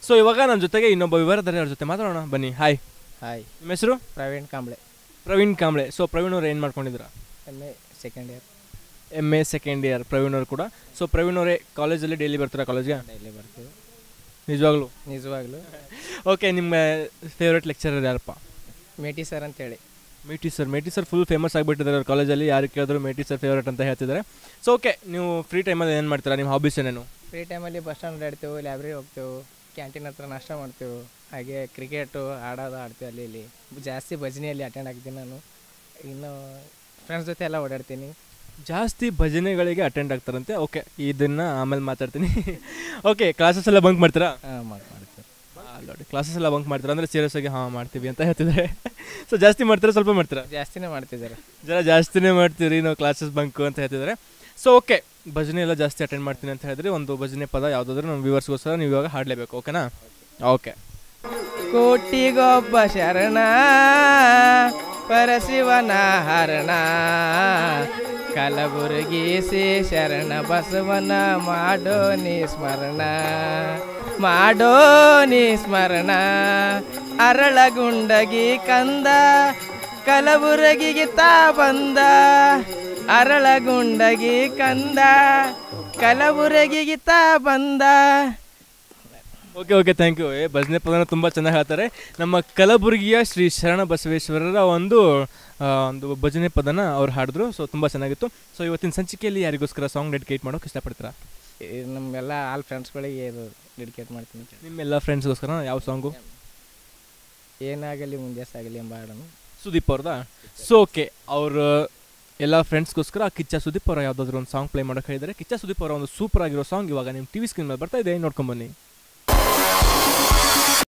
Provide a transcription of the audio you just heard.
so ಇವಾಗ ನನ್ನ ಜೊತೆಗೆ ಇನ್ನೊಬ್ಬ ವಿವರಧಾರೆ ಅವ್ರ ಜೊತೆ ಮಾತಾಡೋಣ ಬನ್ನಿ ಹಾಯ್ ಹಾಯ್ ನಿಮ್ಮ ಹೆಸರು ಪ್ರವೀಣ್ ಕಾಂಬ್ಳೆ ಪ್ರವೀಣ್ ಕಾಂಬ್ಳೆ ಸೊ ಪ್ರವೀಣ್ ಅವ್ರು ಏನು ಮಾಡ್ಕೊಂಡಿದ್ರ M A second year M A second year Praveen ಅವರು ಕೂಡ ಸೊ ಪ್ರವೀಣ್ ಅವರೇ ಕಾಲೇಜಲ್ಲಿ ಡೈಲಿ ಬರ್ತೀರಾ ಕಾಲೇಜ್ಗೆ ಡೈಲಿ ಬರ್ತೀವಿ ನಿಜವಾಗ್ಲೂ ನಿಜವಾಗ್ಲೂ ಓಕೆ ನಿಮ್ಮ ಫೇವ್ರೆಟ್ ಲೆಕ್ಚರರ್ ಯಾರಪ್ಪ ಮೇಟಿ ಸರ್ ಅಂತೇಳಿ Meti sir Meti sir full famous ಆಗಿಬಿಟ್ಟಿದ್ದಾರೆ ಅವ್ರ ಕಾಲೇಜಲ್ಲಿ ಯಾರು ಕೇಳಿದ್ರು ಮೇಟಿ ಸರ್ ಫೇವ್ರೇಟ್ ಅಂತ ಹೇಳ್ತಿದ್ದಾರೆ ಸೊ ಓಕೆ ನೀವು ಫ್ರೀ ಟೈಮಲ್ಲಿ ಏನು ಮಾಡ್ತೀರಾ ನಿಮ್ಮ ಹಾಬೀಸ್ ಏನೇನು ಫ್ರೀ ಟೈಮಲ್ಲಿ ಬಸ್ ಸ್ಟ್ಯಾಂಡ್ ಆಡ್ತೇವೆ ಲೈಬ್ರರಿ ಹೋಗ್ತೇವೆ ಕ್ಯಾಂಟೀನ್ ಹತ್ರ ನಾಷ್ಟ ಮಾಡ್ತೇವೆ ಹಾಗೆ ಕ್ರಿಕೆಟು ಆಡೋದು ಆಡ್ತೀವಿ ಅಲ್ಲಿ ಇಲ್ಲಿ ಜಾಸ್ತಿ ಭಜನೆಯಲ್ಲಿ ಅಟೆಂಡ್ ಆಗ್ತೀನಿ ನಾನು ಇನ್ನು ಫ್ರೆಂಡ್ಸ್ ಜೊತೆ ಎಲ್ಲ ಓಡಾಡ್ತೀನಿ ಜಾಸ್ತಿ ಭಜನೆಗಳಿಗೆ ಅಟೆಂಡ್ ಆಗ್ತಾರಂತೆ ಓಕೆ ಇದನ್ನು ಆಮೇಲೆ ಮಾತಾಡ್ತೀನಿ ಓಕೆ ಕ್ಲಾಸಸ್ ಎಲ್ಲ ಬಂಕ್ ಮಾಡ್ತೀರಾ ಹಾಂ ಮಾಡ್ತೀವಿ ನೋಡಿ ಕ್ಲಾಸಸ್ ಎಲ್ಲ ಬಂಕ್ ಮಾಡ್ತೀರಾ ಅಂದರೆ ಸೀರಿಯಸ್ ಆಗಿ ಹಾಂ ಮಾಡ್ತೀವಿ ಅಂತ ಹೇಳ್ತಿದ್ದಾರೆ ಸೊ ಜಾಸ್ತಿ ಮಾಡ್ತೀರಾ ಸ್ವಲ್ಪ ಮಾಡ್ತೀರಾ ಜಾಸ್ತಿನೇ ಮಾಡ್ತಿದ್ದಾರೆ ಜರ ಜಾಸ್ತಿನೇ ಮಾಡ್ತೀರಿ ನಾವು ಕ್ಲಾಸಸ್ ಬಂಕು ಅಂತ ಹೇಳ್ತಿದ್ದಾರೆ ಸೊ ಓಕೆ ಭಜನೆ ಎಲ್ಲ ಜಾಸ್ತಿ ಅಟೆಂಡ್ ಮಾಡ್ತೀನಿ ಅಂತ ಹೇಳಿದ್ರೆ ಒಂದು ಭಜನೆ ಪದ ಯಾವುದಾದ್ರೂ ನಮ್ಮ ವ್ಯೂವರ್ಸ್ಗೋಸ್ಕರ ನೀವು ಇವಾಗ ಹಾಡಲೇಬೇಕು ಓಕೆನಾ ಓಕೆ ಕೋಟಿಗೊಬ್ಬ ಶರಣ ಪರಶಿವನ ಹರಣ ಕಲಬುರಗಿ ಶ್ರೀ ಶರಣ ಬಸವನ ಮಾಡೋ ನೀ ಸ್ಮರಣ ಮಾಡೋ ನೀ ಸ್ಮರಣ ಅರಳಗುಂಡಗಿ ಕಂದ ಕಲಬುರಗಿಗೆ ತಾ ಬಂದ ಅರಳಗುಂಡಗಿ ಕಂದ ಕಲಬುರಗಿಗೆ ತಾ ಬಂದ ಓಕೆ ಓಕೆ ಥ್ಯಾಂಕ್ ಯು ಏ ಭಜನೆ ಪದನ ತುಂಬ ಚೆನ್ನಾಗಿ ಹೇಳ್ತಾರೆ ನಮ್ಮ ಕಲಬುರಗಿಯ ಶ್ರೀ ಶರಣ ಬಸವೇಶ್ವರರ ಒಂದು ಆ, ಒಂದು ಭಜನೆ ಪದನ ಅವ್ರು ಹಾಡಿದ್ರು ಸೊ ತುಂಬ ಚೆನ್ನಾಗಿತ್ತು ಸೊ ಇವತ್ತಿನ ಸಂಚಿಕೆಯಲ್ಲಿ ಯಾರಿಗೋಸ್ಕರ ಸಾಂಗ್ ಡೆಡಿಕೇಟ್ ಮಾಡೋಕೆ ಇಷ್ಟಪಡ್ತೀರಾ ಈ ನಮ್ಮೆಲ್ಲ ಆಲ್ ಫ್ರೆಂಡ್ಸ್ಗಳಿಗೆ ಇದು ಡೆಡಿಕೇಟ್ ಮಾಡ್ತೀನಿ ನಿಮ್ಮೆಲ್ಲ ಫ್ರೆಂಡ್ಸ್ಗೋಸ್ಕರ ಯಾವ ಸಾಂಗು ಏನಾಗಲಿ ಮುಂದೆ ಸಾಗಲಿ ಎಂಬ ಹಾಡನ್ನು ಸುದೀಪ್ ಅವ್ರದಾ ಸೊ ಓಕೆ ಅವ್ರ ಎಲ್ಲ ಫ್ರೆಂಡ್ಸ್ಗೋಸ್ಕರ ಕಿಚ್ಚ ಸುದೀಪ್ ಅವರ ಯಾವುದಾದ್ರೂ ಒಂದು ಸಾಂಗ್ ಪ್ಲೇ ಮಾಡೋಕೆ ಹೇಳಿದರೆ ಕಿಚ್ಚ ಸುದೀಪ್ ಅವರ ಒಂದು ಸೂಪರ್ ಆಗಿರೋ ಸಾಂಗ್ ಇವಾಗ ನಿಮ್ಮ ಟಿ ವಿ ಸ್ಕ್ರೀನ್ ಮೇಲೆ ಬರ್ತಾ ಇದೆ ನೋಡ್ಕೊಂಬನ್ನಿ